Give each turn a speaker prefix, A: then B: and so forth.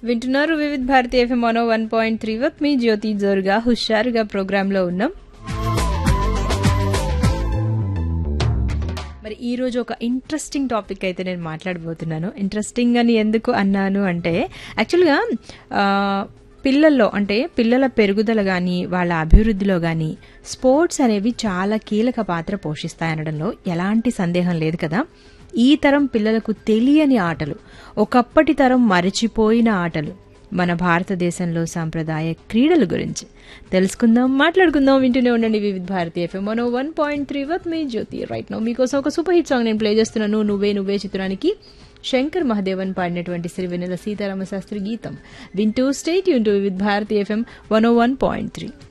A: వింటున్నారు వివిధ్ భారతి ఎఫ్ఎం మనో one point three with me Jyothi జోరుగా హుషారుగా ప్రోగ్రాంలో ఉన్నాం మరి ఈ రోజు ఒక ఇంట్రెస్టింగ్ టాపిక్ అయితే నేను మాట్లాడబోతున్నాను ఇంట్రెస్టింగ్ అని ఎందుకు అన్నాను అంటే యాక్చువల్గా ఆ, పిల్లల్లో అంటే పిల్లల పెరుగుదల కానీ వాళ్ళ అభివృద్ధిలో కానీ స్పోర్ట్స్ అనేవి చాలా కీలక పాత్ర పోషిస్తాయనడంలో ఎలాంటి సందేహం లేదు కదా ఈ తరం పిల్లలకు తెలియని ఆటలు ఒకప్పటి తరం మరచిపోయిన ఆటలు మన భారతదేశంలో సాంప్రదాయ క్రీడల గురించి తెలుసుకుందాం మాట్లాడుకుందాం వింటూనే ఉండండి వివిధ భారతి ఎఫ్ఎం మనో one point three with me Jyothi right now మీకోసం ఒక సూపర్ హిట్ సాంగ్ నేను ప్లే చేస్తున్నాను నువ్వే నువ్వే చిత్రానికి శంకర్ మహదేవన్ పాడినటువంటి సిరివెన్నెల సీతారామ శాస్త్రి గీతం వింటూ స్టేట్ యూన్ to Vividh Bharati FM one one point three